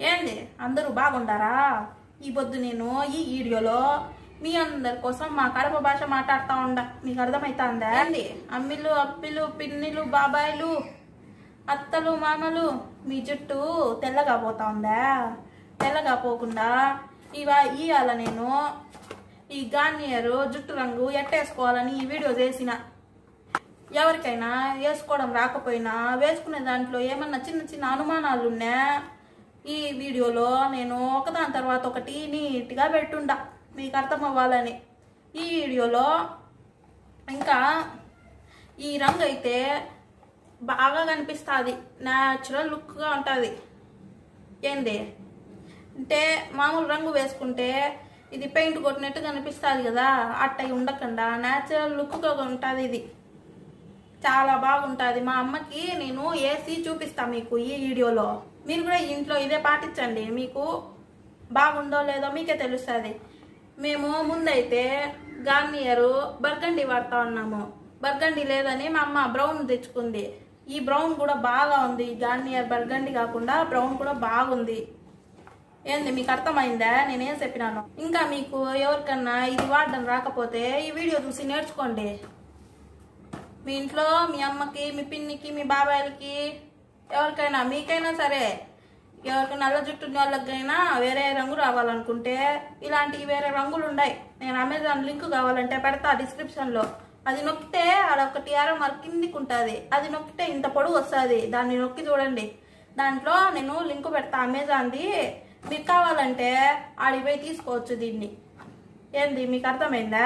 ఏంది అందరూ బాగుండారా ఈ పొద్దు నేను ఈ వీడియోలో మీ అందరి కోసం మా కడప భాష మాట్లాడుతా ఉండ మీకు అర్థమైతుందా ఏంది అమ్మిలు అప్పిలు పిన్నిలు బాబాయిలు అత్తలు మామలు మీ జుట్టు తెల్లగా పోతా ఉందా తెల్లగా పోకుండా ఇవా ఇవాళ నేను ఈ గార్నియర్ జుట్టు రంగు ఎట్టేసుకోవాలని ఈ వీడియో చేసిన ఎవరికైనా వేసుకోవడం రాకపోయినా వేసుకునే దాంట్లో ఏమన్నా చిన్న చిన్న అనుమానాలు ఉన్నా ఈ వీడియోలో నేను ఒకదాని తర్వాత ఒకటి నీట్గా పెట్టుండా మీకు అర్థం అవ్వాలని ఈ వీడియోలో ఇంకా ఈ రంగు అయితే బాగా కనిపిస్తుంది న్యాచురల్ లుక్గా ఉంటుంది ఏంది అంటే మామూలు రంగు వేసుకుంటే ఇది పెయింట్ కొట్టినట్టు కనిపిస్తుంది కదా అట్ట ఉండకుండా న్యాచురల్ లుక్గా ఉంటుంది ఇది చాలా బాగుంటుంది మా అమ్మకి నేను ఏసీ చూపిస్తా మీకు ఈ వీడియోలో మీరు కూడా ఇంట్లో ఇదే పాటించండి మీకు బాగుందో లేదో మీకే తెలుస్తుంది మేము ముందైతే గార్నియర్ బర్గండి వాడుతా ఉన్నాము బర్గండి లేదని మా అమ్మ బ్రౌన్ తెచ్చుకుంది ఈ బ్రౌన్ కూడా బాగా ఉంది గార్నియర్ బర్గండి కాకుండా బ్రౌన్ కూడా బాగుంది ఏంది మీకు అర్థమైందా నేనేం చెప్పినాను ఇంకా మీకు ఎవరికన్నా ఇది వాడడం రాకపోతే ఈ వీడియో చూసి నేర్చుకోండి మీ ఇంట్లో మీ అమ్మకి మీ పిన్నికి మీ బాబాయిలకి ఎవరికైనా మీకైనా సరే ఎవరికి నల్ల జుట్టు ఉన్న వాళ్ళకైనా వేరే రంగు రావాలనుకుంటే ఇలాంటివి వేరే రంగులు ఉన్నాయి నేను అమెజాన్ లింక్ కావాలంటే పెడతా డిస్క్రిప్షన్లో అది నొక్కితే ఆడ ఒకటి ఆరో మరి కిందికి ఉంటుంది అది నొక్కితే ఇంత పొడుగు వస్తుంది దాన్ని నొక్కి చూడండి దాంట్లో నేను లింక్ పెడతా అమెజాన్ది మీకు కావాలంటే ఆడికి పోయి తీసుకోవచ్చు దీన్ని ఏంది మీకు అర్థమైందా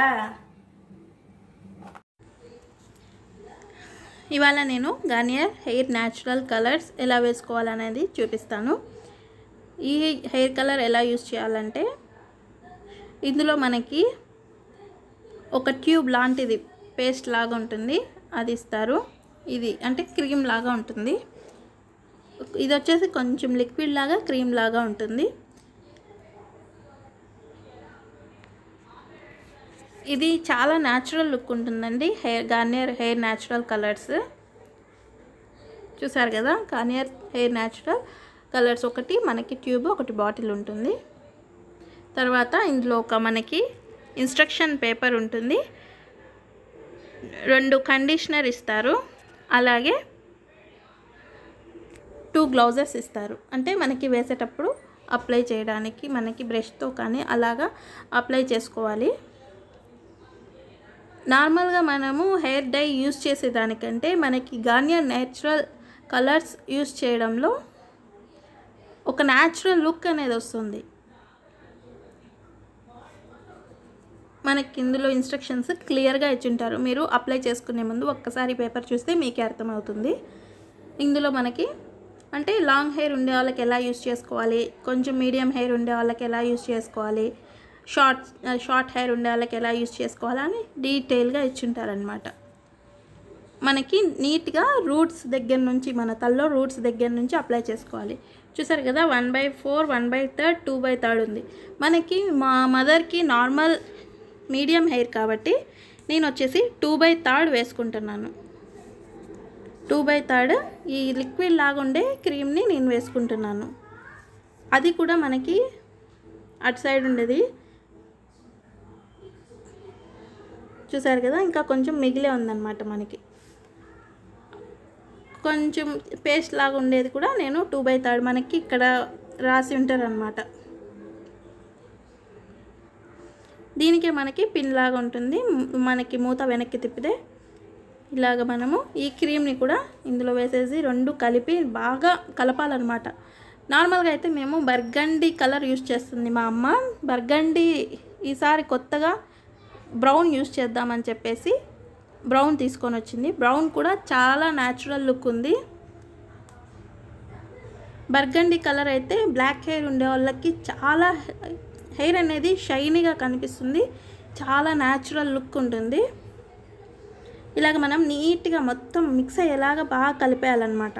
ఇవాళ నేను గార్నియర్ హెయిర్ న్యాచురల్ కలర్స్ ఎలా వేసుకోవాలనేది చూపిస్తాను ఈ హెయిర్ కలర్ ఎలా యూస్ చేయాలంటే ఇందులో మనకి ఒక ట్యూబ్ లాంటిది పేస్ట్ లాగా ఉంటుంది అది ఇస్తారు ఇది అంటే క్రీమ్ లాగా ఉంటుంది ఇది వచ్చేసి కొంచెం లిక్విడ్ లాగా క్రీమ్ లాగా ఉంటుంది ఇది చాలా న్యాచురల్ లుక్ ఉంటుందండి hair Garnier hair natural colours చూసారు కదా గార్నియర్ హెయిర్ న్యాచురల్ కలర్స్ ఒకటి మనకి ట్యూబ్ ఒకటి బాటిల్ ఉంటుంది తర్వాత ఇందులో ఒక మనకి ఇన్స్ట్రక్షన్ పేపర్ ఉంటుంది రెండు కండిషనర్ ఇస్తారు అలాగే టూ గ్లౌజెస్ ఇస్తారు అంటే మనకి వేసేటప్పుడు అప్లై చేయడానికి మనకి బ్రష్తో కానీ అలాగా అప్లై చేసుకోవాలి నార్మల్గా మనము హెయిర్ డై యూస్ చేసేదానికంటే మనకి గార్నియర్ న్యాచురల్ కలర్స్ యూస్ చేయడంలో ఒక న్యాచురల్ లుక్ అనేది వస్తుంది మనకి ఇందులో ఇన్స్ట్రక్షన్స్ క్లియర్గా ఇచ్చింటారు మీరు అప్లై చేసుకునే ముందు ఒక్కసారి పేపర్ చూస్తే మీకే అర్థమవుతుంది ఇందులో మనకి అంటే లాంగ్ హెయిర్ ఉండే వాళ్ళకి ఎలా యూస్ చేసుకోవాలి కొంచెం మీడియం హెయిర్ ఉండే వాళ్ళకి ఎలా యూస్ చేసుకోవాలి షార్ట్ షార్ట్ హెయిర్ ఉండే వాళ్ళకి ఎలా యూస్ చేసుకోవాలని డీటెయిల్గా ఇచ్చింటారనమాట మనకి నీట్గా రూట్స్ దగ్గర నుంచి మన తల్లో రూట్స్ దగ్గర నుంచి అప్లై చేసుకోవాలి చూసారు కదా one by four one by third two by third ఉంది మనకి మా మదర్కి నార్మల్ మీడియం హెయిర్ కాబట్టి నేను వచ్చేసి టూ బై థర్డ్ వేసుకుంటున్నాను టూ బై థర్డ్ ఈ లిక్విడ్ లాగా ఉండే క్రీమ్ని నేను వేసుకుంటున్నాను అది కూడా మనకి అటు సైడ్ ఉండేది చూసారు కదా ఇంకా కొంచెం మిగిలే ఉందన్నమాట మనకి కొంచెం పేస్ట్ లాగా ఉండేది కూడా నేను టూ బై థర్డ్ మనకి ఇక్కడ రాసి ఉంటారనమాట దీనికే మనకి పిన్ లాగా ఉంటుంది మనకి మూత వెనక్కి తిప్పితే ఇలాగ మనము ఈ క్రీమ్ని కూడా ఇందులో వేసేసి రెండు కలిపి బాగా కలపాలన్నమాట నార్మల్గా అయితే మేము బర్గండి కలర్ యూస్ చేస్తుంది మా అమ్మ బర్గండి ఈసారి కొత్తగా బ్రౌన్ యూస్ చేద్దామని చెప్పేసి బ్రౌన్ తీసుకొని వచ్చింది బ్రౌన్ కూడా చాలా న్యాచురల్ లుక్ ఉంది బర్గండి కలర్ అయితే బ్లాక్ హెయిర్ ఉండే వాళ్ళకి చాలా హెయిర్ అనేది షైనీగా కనిపిస్తుంది చాలా న్యాచురల్ లుక్ ఉంటుంది ఇలాగ మనం నీట్గా మొత్తం మిక్స్ అయ్యేలాగా బాగా కలిపేయాలన్నమాట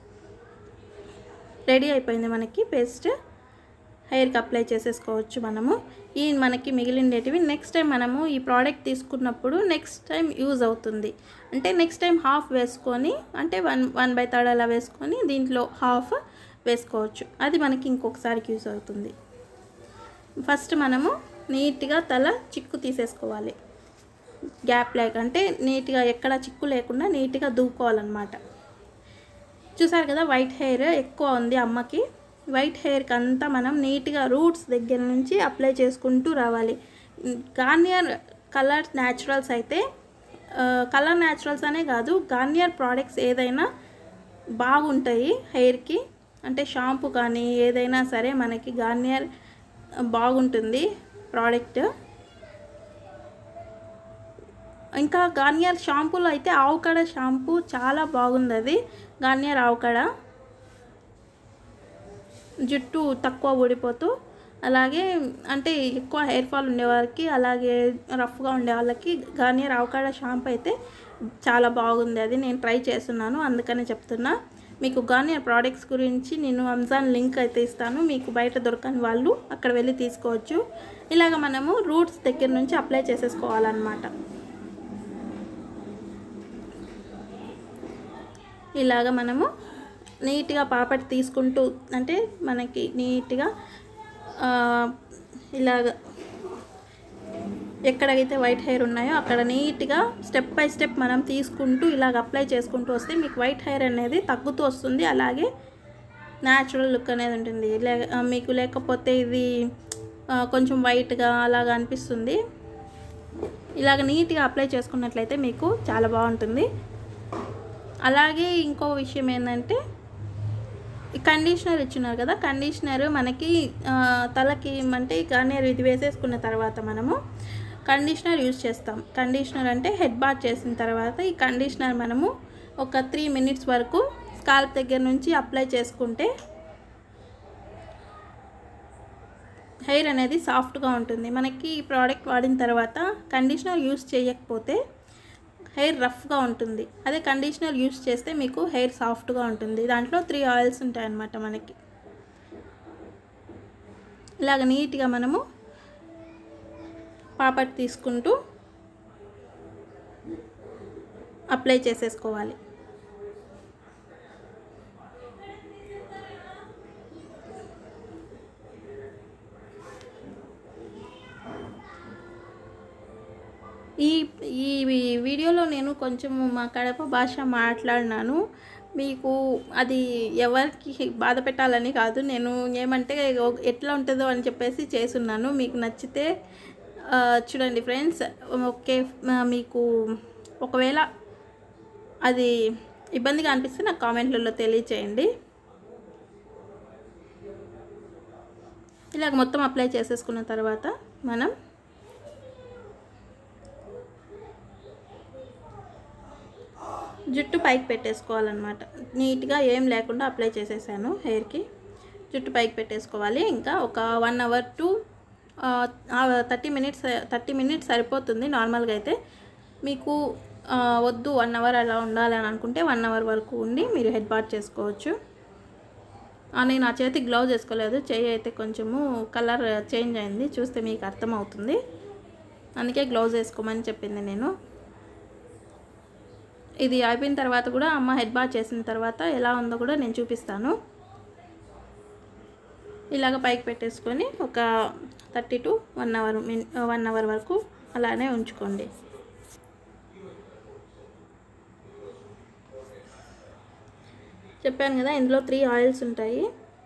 రెడీ అయిపోయింది మనకి పేస్ట్ హెయిర్కి అప్లై చేసేసుకోవచ్చు మనము ఈ మనకి మిగిలిండేటివి నెక్స్ట్ టైం మనము ఈ ప్రోడక్ట్ తీసుకున్నప్పుడు నెక్స్ట్ టైం యూజ్ అవుతుంది అంటే నెక్స్ట్ టైం హాఫ్ వేసుకొని అంటే వన్ వన్ బై థర్డ్ అలా వేసుకొని దీంట్లో హాఫ్ వేసుకోవచ్చు అది మనకి ఇంకొకసారికి యూస్ అవుతుంది ఫస్ట్ మనము నీట్గా తల చిక్కు తీసేసుకోవాలి గ్యాప్ లేకంటే నీట్గా ఎక్కడ చిక్కు లేకుండా నీట్గా దూకోవాలన్నమాట చూసారు కదా వైట్ హెయిర్ ఎక్కువ ఉంది అమ్మకి వైట్ హెయిర్కి అంతా మనం నీట్గా రూట్స్ దగ్గర నుంచి అప్లై చేసుకుంటూ రావాలి గార్నియర్ కలర్ న్యాచురల్స్ అయితే కలర్ న్యాచురల్స్ అనే కాదు గార్నియర్ ప్రోడక్ట్స్ ఏదైనా బాగుంటాయి హెయిర్కి అంటే షాంపూ కానీ ఏదైనా సరే మనకి గార్నియర్ బాగుంటుంది ప్రోడక్ట్ ఇంకా గార్నియర్ షాంపూలో అయితే ఆవుకడ షాంపూ చాలా బాగుంది అది గార్నియర్ ఆవుకడ జుట్టు తక్కువ ఊడిపోతూ అలాగే అంటే ఎక్కువ హెయిర్ ఫాల్ ఉండేవారికి అలాగే రఫ్గా ఉండే వాళ్ళకి గార్నియర్ ఆవుకాడ షాంపూ అయితే చాలా బాగుంది అది నేను ట్రై చేస్తున్నాను అందుకనే చెప్తున్నా మీకు గార్నియర్ ప్రోడక్ట్స్ గురించి నేను అమెజాన్ లింక్ అయితే ఇస్తాను మీకు బయట దొరకని వాళ్ళు అక్కడ వెళ్ళి తీసుకోవచ్చు ఇలాగ మనము రూట్స్ దగ్గర నుంచి అప్లై చేసేసుకోవాలన్నమాట ఇలాగ మనము నీట్గా పాపటి తీసుకుంటూ అంటే మనకి నీట్గా ఆ, ఇలాగ ఎక్కడైతే వైట్ హెయిర్ ఉన్నాయో అక్కడ నీట్గా స్టెప్ బై స్టెప్ మనం తీసుకుంటూ ఇలాగ అప్లై చేసుకుంటూ వస్తే మీకు వైట్ హెయిర్ అనేది తగ్గుతూ వస్తుంది అలాగే న్యాచురల్ లుక్ అనేది ఉంటుంది లే ఆ, మీకు లేకపోతే ఇది ఆ, కొంచెం వైట్గా అలాగ అనిపిస్తుంది ఇలాగ నీట్గా అప్లై చేసుకున్నట్లయితే మీకు చాలా బాగుంటుంది అలాగే ఇంకో విషయం ఏంటంటే ఈ కండిషనర్ ఇచ్చినారు కదా కండిషనర్ మనకి ఆ, తలకి అంటే గార్నియర్ ఇది వేసేసుకున్న తర్వాత మనము కండిషనర్ యూజ్ చేస్తాం కండిషనర్ అంటే హెడ్ బాత్ చేసిన తర్వాత ఈ కండిషనర్ మనము ఒక త్రీ మినిట్స్ వరకు స్కాల్ప్ దగ్గర నుంచి అప్లై చేసుకుంటే హెయిర్ అనేది సాఫ్ట్గా ఉంటుంది మనకి ఈ ప్రోడక్ట్ వాడిన తర్వాత కండిషనర్ యూస్ చేయకపోతే హెయిర్ రఫ్గా ఉంటుంది అదే కండిషనర్ యూస్ చేస్తే మీకు హెయిర్ సాఫ్ట్గా ఉంటుంది దాంట్లో త్రీ ఆయిల్స్ ఉంటాయన్నమాట మనకి ఇలాగ నీట్గా మనము పాపట్ తీసుకుంటూ అప్లై చేసేసుకోవాలి ఈ ఈ వి- వీడియోలో నేను కొంచెం మా కడప భాష మాట్లాడినాను మీకు అది ఎవరికి బాధ పెట్టాలని కాదు నేను ఏమంటే ఓ- ఎట్లా ఉంటుందో అని చెప్పేసి చేసున్నాను మీకు నచ్చితే ఆ, చూడండి ఫ్రెండ్స్ ఓకే ఆ, మీకు ఒకవేళ అది ఇబ్బందిగా అనిపిస్తే నాకు కామెంట్లలో తెలియచేయండి ఇలాగ మొత్తం అప్లై చేసేసుకున్న తర్వాత మనం జుట్టు పైకి పెట్టేసుకోవాలన్నమాట నీట్గా ఏం లేకుండా అప్లై చేసేసాను హెయిర్కి జుట్టు పైకి పెట్టేసుకోవాలి ఇంకా ఒక one hour to thirty minutes thirty minutes సరిపోతుంది నార్మల్గా అయితే మీకు ఆ, వద్దు వన్ అవర్ అలా ఉండాలని అనుకుంటే వన్ అవర్ వరకు ఉండి మీరు హెడ్ బాత్ చేసుకోవచ్చు ఆ, నేను ఆ చేతికి గ్లౌజ్ వేసుకోలేదు చేయి అయితే కొంచెము కలర్ చేంజ్ అయింది చూస్తే మీకు అర్థమవుతుంది అందుకే గ్లౌజ్ వేసుకోమని చెప్పింది నేను ఇది అయిపోయిన తర్వాత కూడా అమ్మ హెడ్ బాత్ చేసిన తర్వాత ఎలా ఉందో కూడా నేను చూపిస్తాను ఇలాగ పైకి పెట్టేసుకొని ఒక thirty to one hour min one hour వరకు అలానే ఉంచుకోండి చెప్పాను కదా ఇందులో త్రీ ఆయిల్స్ ఉంటాయి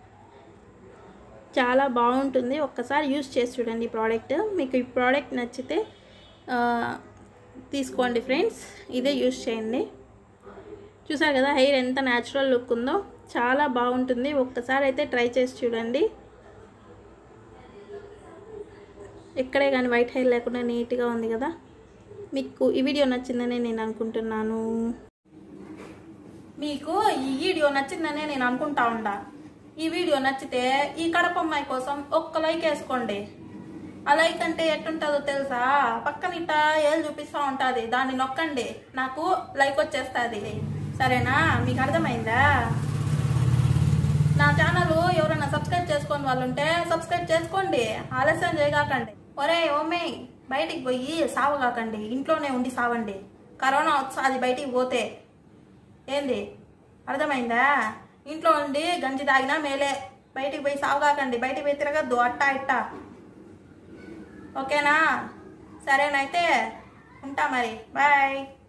చాలా బాగుంటుంది ఒక్కసారి యూస్ చేసి చూడండి ఈ ప్రోడక్ట్ మీకు ఈ ప్రోడక్ట్ నచ్చితే ఆ, తీసుకోండి ఫ్రెండ్స్ ఇదే యూస్ చేయండి చూసారు కదా హెయిర్ ఎంత న్యాచురల్ లుక్ ఉందో చాలా బాగుంటుంది ఒక్కసారి అయితే ట్రై చేసి చూడండి ఎక్కడే కానీ వైట్ హెయిర్ లేకుండా నీట్గా ఉంది కదా మీకు ఈ వీడియో నచ్చిందని నేను అనుకుంటున్నాను మీకు ఈ వీడియో నచ్చిందనే నేను అనుకుంటా ఉండా ఈ వీడియో నచ్చితే ఈ కడప అమ్మాయి కోసం ఒక్క లైక్ వేసుకోండి ఆ లైక్ అంటే ఎట్టుంటుందో తెలుసా పక్కన ఇట్ట ఏళ్ళు చూపిస్తూ ఉంటుంది దాన్ని నొక్కండి నాకు లైక్ వచ్చేస్తుంది సరేనా మీకు అర్థమైందా నా ఛానల్ ఎవరైనా సబ్స్క్రైబ్ చేసుకొని వాళ్ళు ఉంటే సబ్స్క్రైబ్ చేసుకోండి ఆలస్యం చేయగాకండి ఒరే ఓమే బయటికి పోయి సావగాకండి ఇంట్లోనే ఉండి సావండి కరోనా వచ్చి బయటికి పోతే ఏంది అర్థమైందా ఇంట్లో ఉండి గంజి తాగినా మేలే బయటికి పోయి సావుగాకండి బయటికి పోయి తిరగద్దు అట్టా ఇట్టా ఓకేనా సరేనైతే ఉంటా మరి బాయ్